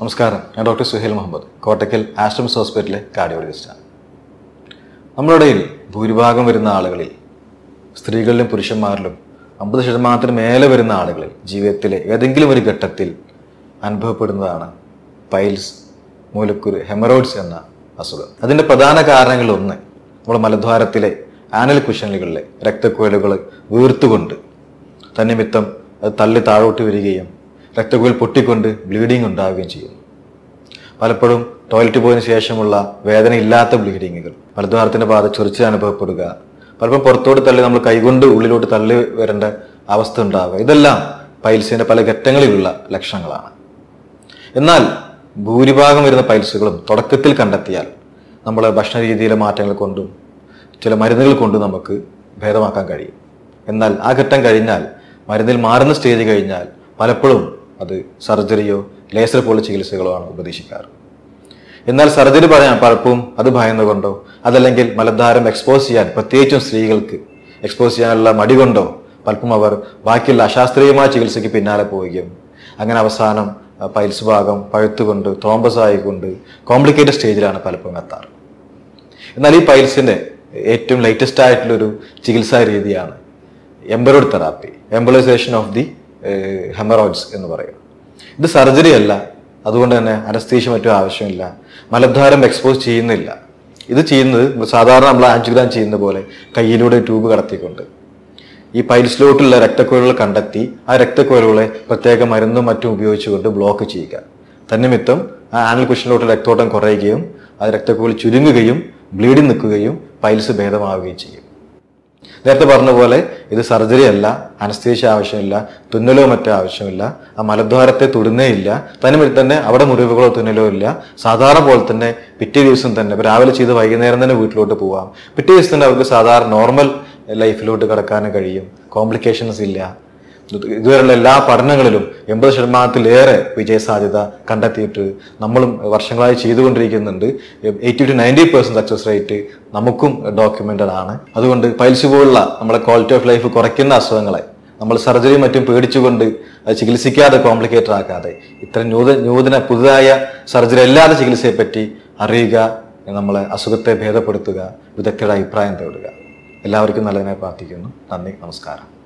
നമസ്കാരം ഞാൻ ഡോക്ടർ സുഹേൽ മുഹമ്മദ് കോട്ടക്കൽ ആശ്രംസ് ഹോസ്പിറ്റലിലെ കാർഡിയോളജിസ്റ്റാണ് നമ്മുടെ ഇടയിൽ ഭൂരിഭാഗം വരുന്ന ആളുകളിൽ സ്ത്രീകളിലും പുരുഷന്മാരിലും അമ്പത് ശതമാനത്തിന് മേലെ വരുന്ന ആളുകളിൽ ജീവിതത്തിലെ ഏതെങ്കിലും ഒരു ഘട്ടത്തിൽ അനുഭവപ്പെടുന്നതാണ് പൈൽസ് മൂലക്കുരു ഹെമറോയിഡ്സ് എന്ന അസുഖം അതിൻ്റെ പ്രധാന കാരണങ്ങളൊന്ന് നമ്മുടെ മലദ്വാരത്തിലെ ആനൽ കുഷനുകളിലെ രക്തക്കുഴലുകൾ വീർത്തുകൊണ്ട് തന്നിമിത്തം അത് തള്ളി താഴോട്ട് വരികയും രക്തക്കുഴൽ പൊട്ടിക്കൊണ്ട് ബ്ലീഡിങ് ഉണ്ടാവുകയും ചെയ്യുന്നു പലപ്പോഴും ടോയ്ലറ്റ് പോയതിനു ശേഷമുള്ള വേദനയില്ലാത്ത ബ്ലീഡിങ്ങുകൾ മലദ്വാരത്തിന്റെ ഭാഗത്ത് ചൊറിച്ചിൽ അനുഭവപ്പെടുക പലപ്പോഴും പുറത്തോട്ട് തള്ളി നമ്മൾ കൈകൊണ്ട് ഉള്ളിലോട്ട് തള്ളി വരേണ്ട അവസ്ഥ ഉണ്ടാവുക ഇതെല്ലാം പൈൽസിന്റെ പല ഘട്ടങ്ങളിലുള്ള ലക്ഷണങ്ങളാണ് എന്നാൽ ഭൂരിഭാഗം വരുന്ന പൈൽസുകളും തുടക്കത്തിൽ കണ്ടെത്തിയാൽ നമ്മൾ ഭക്ഷണ രീതിയിലെ മാറ്റങ്ങൾ കൊണ്ടും ചില മരുന്നുകൾ കൊണ്ടും നമുക്ക് ഭേദമാക്കാൻ കഴിയും എന്നാൽ ആ ഘട്ടം കഴിഞ്ഞാൽ മരുന്നിൽ മാറുന്ന സ്റ്റേജ് കഴിഞ്ഞാൽ പലപ്പോഴും അത് സർജറിയോ ലേസർ പോലുള്ള ചികിത്സകളോ ആണ് ഉപദേശിക്കാറ് എന്നാൽ സർജറി പറയാൻ പലപ്പോഴും അത് ഭയന്നുകൊണ്ടോ അതല്ലെങ്കിൽ മലദ്വാരം എക്സ്പോസ് ചെയ്യാൻ പ്രത്യേകിച്ചും സ്ത്രീകൾക്ക് എക്സ്പോസ് ചെയ്യാനുള്ള മടി കൊണ്ടോ പലപ്പോഴും അവർ ബാക്കിയുള്ള അശാസ്ത്രീയമായ ചികിത്സയ്ക്ക് പിന്നാലെ പോവുകയും അങ്ങനെ അവസാനം ആ, പൈൽസ് ഭാഗം പഴുത്തുകൊണ്ട് ത്രോംബസ് ആയിക്കൊണ്ട് കോംപ്ലിക്കേറ്റഡ് സ്റ്റേജിലാണ് പലപ്പോഴും എത്താറ് എന്നാൽ ഈ പൈൽസിന്റെ ഏറ്റവും ലേറ്റസ്റ്റ് ആയിട്ടുള്ളൊരു ചികിത്സാ രീതിയാണ് emborrhoid therapy embolisation of the haemorrhoids എന്ന് പറയും ഇത് സർജറി അല്ല അതുകൊണ്ട് തന്നെ അനസ്തീഷ്യ മറ്റും ആവശ്യമില്ല മലദ്വാരം എക്സ്പോസ് ചെയ്യുന്നില്ല ഇത് ചെയ്യുന്നത് സാധാരണ നമ്മൾ ആൻജിഗ്രാം ചെയ്യുന്ന പോലെ കയ്യിലൂടെ ട്യൂബ് കടത്തിക്കൊണ്ട് ഈ പൈൽസിലോട്ടുള്ള രക്തക്കുഴലുകൾ കണ്ടെത്തി ആ രക്തക്കുഴലുകളെ പ്രത്യേക മരുന്നും മറ്റും ഉപയോഗിച്ചുകൊണ്ട് ബ്ലോക്ക് ചെയ്യുക തന്നിമിത്തം ആ ആനൽ കുഷനിലോട്ട് രക്തോട്ടം കുറയുകയും ആ രക്തക്കുഴൽ ചുരുങ്ങുകയും ബ്ലീഡിങ് നിൽക്കുകയും പൈൽസ് ഭേദമാവുകയും ചെയ്യും നേരത്തെ പറഞ്ഞ പോലെ ഇത് സർജറി അല്ല അനസ്തീഷ്യ ആവശ്യമില്ല തുന്നലോ മറ്റോ ആവശ്യമില്ല ആ മലദ്വാരത്തെ തൊടുന്നേ ഇല്ല തനിമിൽ തന്നെ അവിടെ മുറിവുകളോ തുന്നലോ ഇല്ല സാധാരണ പോലെ തന്നെ പിറ്റേ ദിവസം തന്നെ ഇപ്പൊ രാവിലെ ചെയ്ത് വൈകുന്നേരം തന്നെ വീട്ടിലോട്ട് പോവാം പിറ്റേ ദിവസം തന്നെ അവർക്ക് സാധാരണ നോർമൽ ലൈഫിലോട്ട് കടക്കാനും കഴിയും കോംപ്ലിക്കേഷൻസ് ഇല്ല ഇത് ഇതുവരെയുള്ള എല്ലാ പഠനങ്ങളിലും എൺപത് ശതമാനത്തിലേറെ വിജയ സാധ്യത കണ്ടെത്തിയിട്ട് നമ്മളും വർഷങ്ങളായി ചെയ്തുകൊണ്ടിരിക്കുന്നുണ്ട് eighty to ninety percent success rate നമുക്കും ഡോക്യുമെന്റഡ് ആണ് അതുകൊണ്ട് പൈൽസ് പോലുള്ള നമ്മളെ ക്വാളിറ്റി ഓഫ് ലൈഫ് കുറയ്ക്കുന്ന അസുഖങ്ങളെ നമ്മൾ സർജറി മറ്റും പേടിച്ചുകൊണ്ട് അത് ചികിത്സിക്കാതെ കോംപ്ലിക്കേറ്റഡ് ആക്കാതെ ഇത്തരം നൂതന നൂതന പുതുതായ സർജറി അല്ലാതെ ചികിത്സയെ പറ്റി അറിയുക നമ്മളെ അസുഖത്തെ ഭേദപ്പെടുത്തുക വിദഗ്ധരുടെ അഭിപ്രായം തേടുക എല്ലാവർക്കും നല്ലതിനെ പ്രാർത്ഥിക്കുന്നു നന്ദി നമസ്കാരം